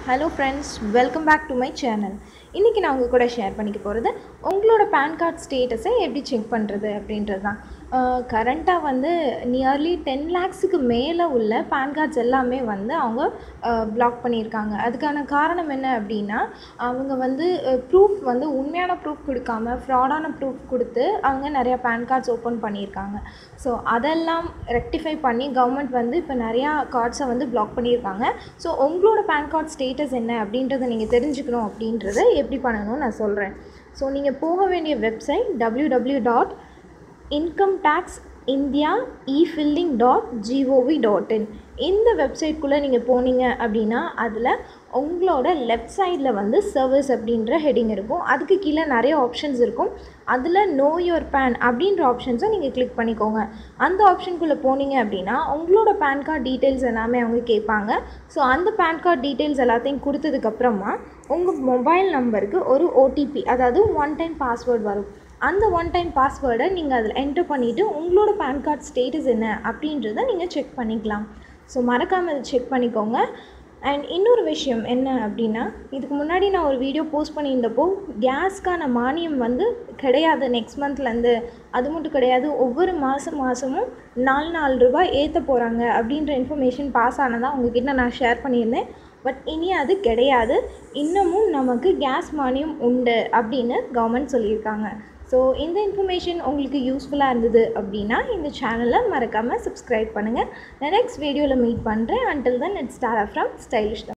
hello friends welcome back to my channel இன்றைக்கி நான் உங்கள் கூட ஷேர் பண்ணிக்க போகிறது உங்களோட பேன் கார்டு ஸ்டேட்டஸை எப்படி செக் பண்ணுறது அப்படின்றது தான் கரண்ட்டாக வந்து நியர்லி டென் லேக்ஸுக்கு மேலே உள்ள பேன் கார்ட்ஸ் எல்லாமே வந்து அவங்க பிளாக் பண்ணியிருக்காங்க அதுக்கான காரணம் என்ன அப்படின்னா அவங்க வந்து ப்ரூஃப் வந்து உண்மையான ப்ரூஃப் கொடுக்காம ஃப்ராடான ப்ரூஃப் கொடுத்து அவங்க நிறையா பேன் கார்ட்ஸ் ஓப்பன் பண்ணியிருக்காங்க ஸோ அதெல்லாம் ரெக்டிஃபை பண்ணி கவர்மெண்ட் வந்து இப்போ நிறையா கார்ட்ஸை வந்து பிளாக் பண்ணியிருக்காங்க ஸோ உங்களோட பேன் கார்டு ஸ்டேட்டஸ் என்ன அப்படின்றத நீங்கள் தெரிஞ்சுக்கணும் அப்படின்றத எப்படி பண்ணணும்னு நான் சொல்கிறேன் ஸோ நீங்கள் போக வேண்டிய website W W dot income tax India efiling dot G O V dot வெப்சைட்குள்ளே நீங்கள் போனீங்க அப்படின்னா அதில் உங்களோட லெஃப்ட் சைடில் வந்து சர்வீஸ் அப்படின்ற ஹெட்டிங் இருக்கும் அதுக்கு கீழே நிறைய ஆப்ஷன்ஸ் இருக்கும் அதில் நோ யுவர் பேன் அப்படின்ற ஆப்ஷன்ஸை நீங்கள் கிளிக் பண்ணிக்கோங்க அந்த ஆப்ஷனுக்குள்ளே போனீங்க அப்படின்னா உங்களோட பேன் கார்டு டீட்டெயில்ஸ் எல்லாமே அவங்க கேட்பாங்க ஸோ அந்த பேன் கார்டு டீட்டெயில்ஸ் எல்லாத்தையும் கொடுத்ததுக்கப்புறமா உங்கள் மொபைல் நம்பருக்கு ஒரு ஓடிபி அதாவது ஒன் டைம் பாஸ்வேர்டு வரும் அந்த ஒன் டைம் பாஸ்வேர்டை நீங்கள் அதில் என்டர் பண்ணிவிட்டு உங்களோட பேன் கார்டு ஸ்டேட்டஸ் என்ன அப்படின்றத நீங்கள் செக் பண்ணிக்கலாம் ஸோ மறக்காமல் அதை செக் பண்ணிக்கோங்க அண்ட் இன்னொரு விஷயம் என்ன அப்படின்னா இதுக்கு முன்னாடி நான் ஒரு வீடியோ போஸ்ட் பண்ணியிருந்தப்போ கேஸ்க்கான மானியம் வந்து கிடையாது நெக்ஸ்ட் மந்த்லேருந்து அது மட்டும் கிடையாது ஒவ்வொரு மாதம் மாதமும் நாலு நாலு ரூபாய் ஏற்ற போகிறாங்க அப்படின்ற இன்ஃபர்மேஷன் பாஸ் ஆனதாக உங்ககிட்ட நான் ஷேர் பண்ணியிருந்தேன் பட் இனி அது கிடையாது இன்னமும் நமக்கு கேஸ் மானியம் உண்டு அப்படின்னு கவர்மெண்ட் சொல்லியிருக்காங்க ஸோ இந்த இன்ஃபர்மேஷன் உங்களுக்கு யூஸ்ஃபுல்லாக இருந்தது அப்படின்னா இந்த சேனலை மறக்காமல் சப்ஸ்கிரைப் பண்ணுங்கள் நான் நெக்ஸ்ட் வீடியோவில் மீட் பண்ணுறேன் until then it's star from stylish